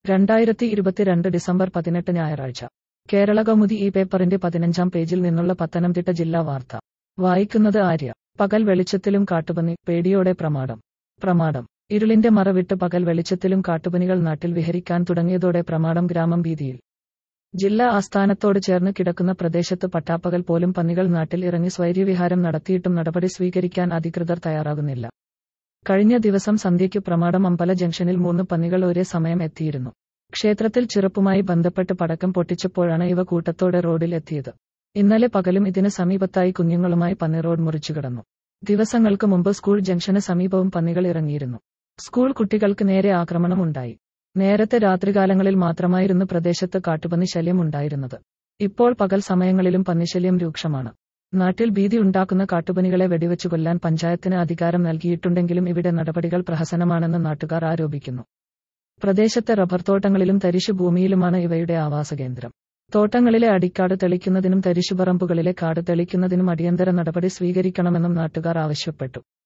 രണ്ടായിരത്തി ഇരുപത്തിരണ്ട് ഡിസംബർ പതിനെട്ട് ഞായറാഴ്ച കേരള കൗമുദി ഈ പേപ്പറിന്റെ പതിനഞ്ചാം പേജിൽ നിന്നുള്ള പത്തനംതിട്ട ജില്ലാ വാർത്ത വായിക്കുന്നത് ആര്യ പകൽ വെളിച്ചത്തിലും കാട്ടുപന്നി പേടിയോടെ പ്രമാദം പ്രമാദം ഇരുളിന്റെ മറവിട്ട് പകൽ വെളിച്ചത്തിലും കാട്ടുപനികൾ നാട്ടിൽ വിഹരിക്കാൻ തുടങ്ങിയതോടെ പ്രമാദം ഗ്രാമം ഭീതിയിൽ ജില്ലാ ആസ്ഥാനത്തോട് ചേർന്ന് കിടക്കുന്ന പ്രദേശത്ത് പട്ടാപ്പകൽ പോലും പന്നികൾ നാട്ടിൽ ഇറങ്ങി സ്വൈര്യവിഹാരം നടത്തിയിട്ടും നടപടി സ്വീകരിക്കാൻ അധികൃതർ തയ്യാറാകുന്നില്ല കഴിഞ്ഞ ദിവസം സന്ധ്യയ്ക്ക് പ്രമാടം അമ്പല ജംഗ്ഷനിൽ മൂന്ന് പന്നികൾ ഒരേ സമയം എത്തിയിരുന്നു ക്ഷേത്രത്തിൽ ചെറുപ്പുമായി ബന്ധപ്പെട്ട് പടക്കം പൊട്ടിച്ചപ്പോഴാണ് ഇവ കൂട്ടത്തോടെ റോഡിൽ എത്തിയത് ഇന്നലെ പകലും ഇതിന് സമീപത്തായി കുഞ്ഞുങ്ങളുമായി പന്നി റോഡ് മുറിച്ചു കിടന്നു ദിവസങ്ങൾക്ക് മുമ്പ് സ്കൂൾ ജംഗ്ഷന് സമീപവും പന്നികൾ ഇറങ്ങിയിരുന്നു സ്കൂൾ കുട്ടികൾക്ക് നേരെ ആക്രമണം ഉണ്ടായി നേരത്തെ രാത്രികാലങ്ങളിൽ മാത്രമായിരുന്നു പ്രദേശത്ത് കാട്ടുപന്നി ശല്യം ഉണ്ടായിരുന്നത് ഇപ്പോൾ പകൽ സമയങ്ങളിലും പന്നിശല്യം രൂക്ഷമാണ് നാട്ടിൽ ഭീതി ഉണ്ടാക്കുന്ന കാട്ടുപനികളെ വെടിവെച്ചു കൊല്ലാൻ പഞ്ചായത്തിന് അധികാരം നൽകിയിട്ടുണ്ടെങ്കിലും ഇവിടെ നടപടികൾ പ്രഹസനമാണെന്ന് നാട്ടുകാർ ആരോപിക്കുന്നു പ്രദേശത്തെ റബ്ബർ തോട്ടങ്ങളിലും തരിശു ഭൂമിയിലുമാണ് ഇവയുടെ ആവാസകേന്ദ്രം തോട്ടങ്ങളിലെ അടിക്കാട് തെളിക്കുന്നതിനും തരിശുപറമ്പുകളിലെ കാട് തെളിക്കുന്നതിനും അടിയന്തര നടപടി സ്വീകരിക്കണമെന്നും നാട്ടുകാർ ആവശ്യപ്പെട്ടു